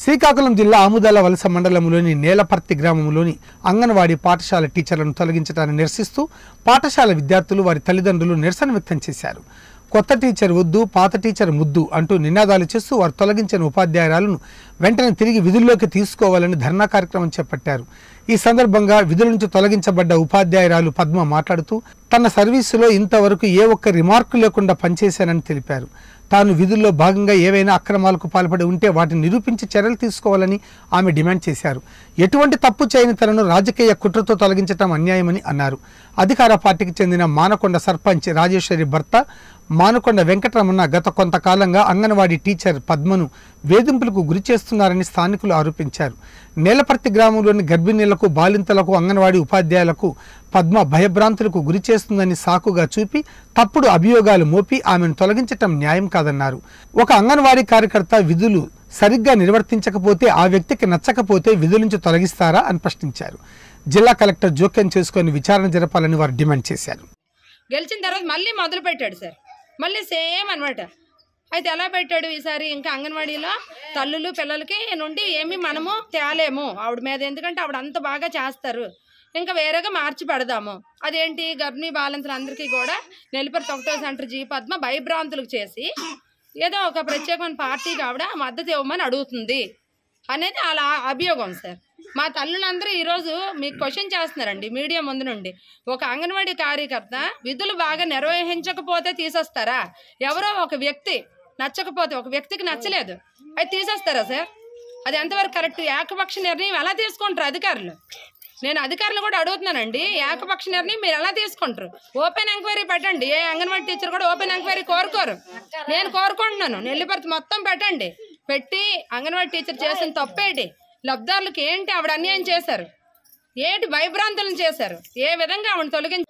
శ్రీకాకుళం జిల్లా ఆముదాల వలస మండలంలోని నేలపర్తి గ్రామంలోని అంగన్వాడీ పాఠశాల టీచర్లను తొలగించడాన్ని నిరసిస్తూ పాఠశాల విద్యార్థులు వారి తల్లిదండ్రులు నిరసన వ్యక్తం చేశారు కొత్త టీచర్ వద్దు పాత టీచర్ ముద్దు అంటూ నినాదాలు చేస్తూ వారు తొలగించిన ఉపాధ్యాయురాలను వెంటనే తిరిగి విధుల్లోకి తీసుకోవాలని ధర్నా కార్యక్రమం చేపట్టారు ఈ సందర్భంగా విధుల నుంచి తొలగించబడ్డ ఉపాధ్యాయురాలు పద్మ మాట్లాడుతూ తన సర్వీసులో ఇంతవరకు ఏ ఒక్క రిమార్కు లేకుండా పనిచేశానని తెలిపారు తాను విధుల్లో భాగంగా ఏవైనా అక్రమాలకు పాల్పడి ఉంటే వాటిని నిరూపించి చర్యలు తీసుకోవాలని ఆమె డిమాండ్ చేశారు ఎటువంటి తప్పు చేయని తనను రాజకీయ కుట్రతో తొలగించడం అన్యాయమని అన్నారు అధికార పార్టీకి చెందిన మానకొండ సర్పంచ్ రాజేశ్వరి భర్త మానకొండ వెంకటరమణ గత కొంతకాలంగా అంగన్వాడీ టీచర్ పద్మను వేధింపులకు గురి చేస్తున్నారని స్థానికులు ఆరోపించారు నేలపర్తి గ్రామంలోని గర్భిణీలకు బాలింతలకు అంగన్వాడీ ఉపాధ్యాయులకు పద్మ భయభ్రాంతులకు గురి చేస్తుందని సాకుగా చూపి తప్పుడు అభియోగాలు మోపి ఆమెను తొలగించటం న్యాయం కాదన్నారు ఒక అంగన్వాడీ కార్యకర్త విధులు సరిగ్గా నిర్వర్తించకపోతే ఆ వ్యక్తికి నచ్చకపోతే విధుల నుంచి తొలగిస్తారా అని ప్రశ్నించారు జిల్లా కలెక్టర్ జోక్యం చేసుకొని విచారణ జరపాలని వారు డిమాండ్ చేశారు గెలిచిన తర్వాత మళ్ళీ మొదలు పెట్టాడు సార్ మళ్ళీ సేమ్ అనమాట అయితే ఎలా పెట్టాడు ఈసారి ఇంకా అంగన్వాడీలో తల్లులు పిల్లలకి నుండి ఏమి మనము తేలేము ఆవిడ మీద ఎందుకంటే ఆవిడ అంత బాగా చేస్తారు ఇంకా వేరేగా మార్చి పెడదాము అదేంటి గర్భిణీ బాలింతలందరికీ కూడా నెల్లిపరి ఒకటో సెంటర్ జీ పద్మ భయభ్రాంతులకు చేసి ఏదో ఒక ప్రత్యేకమైన పార్టీకి ఆవిడ మద్దతు ఇవ్వమని అడుగుతుంది అనేది అలా అభియోగం సార్ మా తల్లులందరూ ఈరోజు మీకు క్వశ్చన్ చేస్తున్నారండి మీడియా ముందు నుండి ఒక అంగన్వాడీ కార్యకర్త విధులు బాగా నిర్వహించకపోతే తీసేస్తారా ఎవరో ఒక వ్యక్తి నచ్చకపోతే ఒక వ్యక్తికి నచ్చలేదు అది తీసేస్తారా సార్ అది ఎంతవరకు కరెక్ట్ ఏకపక్ష నిర్ణయం ఎలా తీసుకుంటారు అధికారులు నేను అధికారులు కూడా అడుగుతున్నానండి ఏకపక్ష నిర్ణయం మీరు ఎలా తీసుకుంటారు ఓపెన్ ఎంక్వైరీ పెట్టండి ఏ అంగన్వాడీ టీచర్ కూడా ఓపెన్ ఎంక్వైరీ కోరుకోరు నేను కోరుకుంటున్నాను నెల్లిపర్తి మొత్తం పెట్టండి పెట్టి అంగన్వాడీ టీచర్ చేసిన తప్పేటి లబ్ధారులకు ఏంటి ఆవిడ అన్యాయం చేశారు ఏంటి భయభ్రాంతులను చేశారు ఏ విధంగా ఆవిడ తొలగించి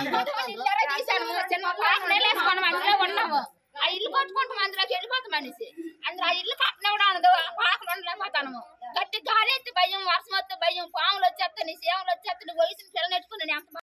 ఇల్లు తీసాను చిన్న పాపనే వేసుకొని అందులో ఉన్నాము ఆ ఇల్లు కొట్టుకుంటాం అందులోకి వెళ్ళిపోతాం అనేసి అందులో ఆ ఇల్లు కట్టనివ్వడం అనదు ఆ పాకలు ఉండలేకపోతాను గట్టి గాలి ఎత్తి భయం వర్షం వస్తే భయం పాములు వచ్చేస్తాయి సేవలు వచ్చేస్తాయి వయసుని పిల్లలు నెట్టుకుని నేను ఎంత